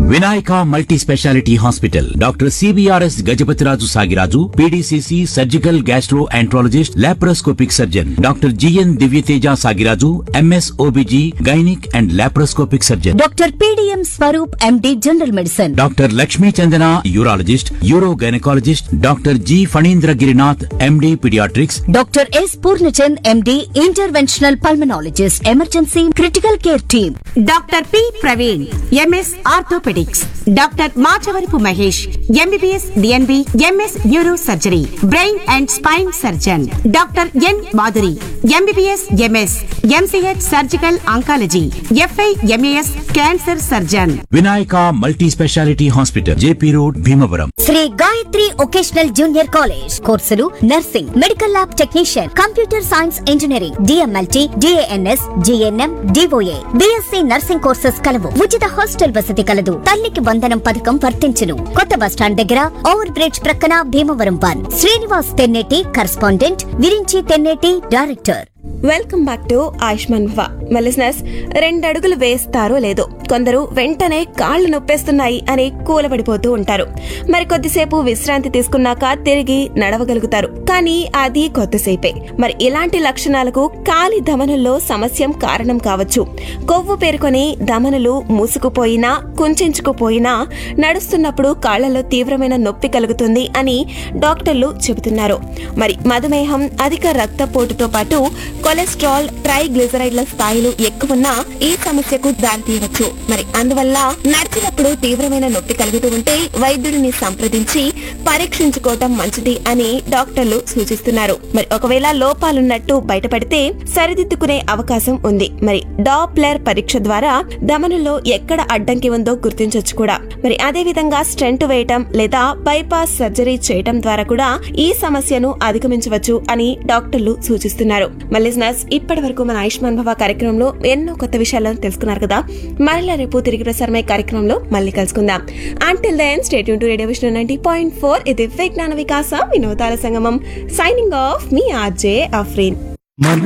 Vinayaka multi speciality hospital doctor CBRS Gajapathiraju Sagiraju PDCC surgical gastroenterologist laparoscopic surgeon doctor GN Divyateja Sagiraju MS OBG gynaec and laparoscopic surgeon doctor PDM Swaroop MD general medicine doctor Lakshmi Chandana urologist uro gynaecologist doctor G Phanindra Girinath MD paediatrics doctor S Purnachand MD interventional pulmonologist emergency critical care team doctor P Praveen MS orthopaedics doctor Machavarapu Mahesh MBBS DNB MS neuro surgery brain and spine surgeon doctor N Madhuri MBBS MS MCH surgical oncology FI MAS cancer surgeon Vinayaka multi speciality hospital JP road Bhimavaram Sri Gayatri vocational junior college కోర్సులు nursing medical lab technician computer science engineering DMLT DNS GNM DOA BSc nursing courses కలవు ఉచిత hostel వసతి కలదు తల్లికి వందనం పథకం వర్తించును కొత్త bus stand దగ్గర ఓవర్ బ్రిడ్జ్ ప్రక్కన Bhimavaram one Srinivas Tenneti correspondent Virinchi Tenneti director welcome back to Ayushman Bhava మెలిసినస్ రెండు అడుగులు వేస్తారో లేదో కొందరు వెంటనే కాళ్ళు నొప్పేస్తున్నాయి అని కూలబడిపోతూ ఉంటారు మరి కొద్దిసేపు విశ్రాంతి తీసుకున్నాక తిరిగి నడవగలుగుతారు కానీ అది కొద్దిసేపే మరి ఇలాంటి లక్షణాలకు కాలి ధమనుల్లో సమస్యం కారణం కావచ్చు కొవ్వు పేరుకొని ధమనులు మూసుకుపోయినా కుంచుకుపోయినా నడుస్తున్నప్పుడు కాళ్లలో తీవ్రమైన నొప్పి కలుగుతుంది అని డాక్టర్లు చెబుతున్నారు మరి మధుమేహం అధిక రక్తపోటుతో పాటు కొలెస్ట్రాల్ ట్రైగ్లిజరైడ్ల స్థాయిలు ఎక్కువున్నా ఈ సమస్యకు దారితీయవచ్చు మరి అందువల్ల నడిచినప్పుడు తీవ్రమైన నొప్పి కలుగుతూ ఉంటే వైద్యుడిని సంప్రదించి పరీక్షించుకోవటం మంచిది అని డాక్టర్లు సూచిస్తున్నారు మరి ఒకవేళ లోపాలున్నట్టు బయటపడితే సరిదిద్దుకునే అవకాశం ఉంది మరి డాప్లర్ పరీక్ష ద్వారా ధమనుల్లో ఎక్కడ అడ్డంకి ఉందో గుర్తించొచ్చు కూడా మరి అదే విధంగా స్టెంట్ వేయటం లేదా బైపాస్ సర్జరీ చేయటం ద్వారా కూడా ఈ సమస్యను అధిగమించవచ్చు అని డాక్టర్లు సూచిస్తున్నారు మళ్ళీ నర్స్ ఇప్పటి వరకు మన ఆయుష్మాన్ భవ కార్యక్రమంలో ఎన్నో కొత్త విషయాలను తెలుసుకున్నారు కదా మరలా రేపు తిరిగి ప్రసారమయ్యే కార్యక్రమంలో మళ్ళీ కలుసుకుందాం until then stay tuned to radio Vishnu ninety point four ఇది విజ్ఞాన వికాస వినోదాల సంగమం సైనింగ్ ఆఫ్ మీ ఆర్జే అఫ్రీన్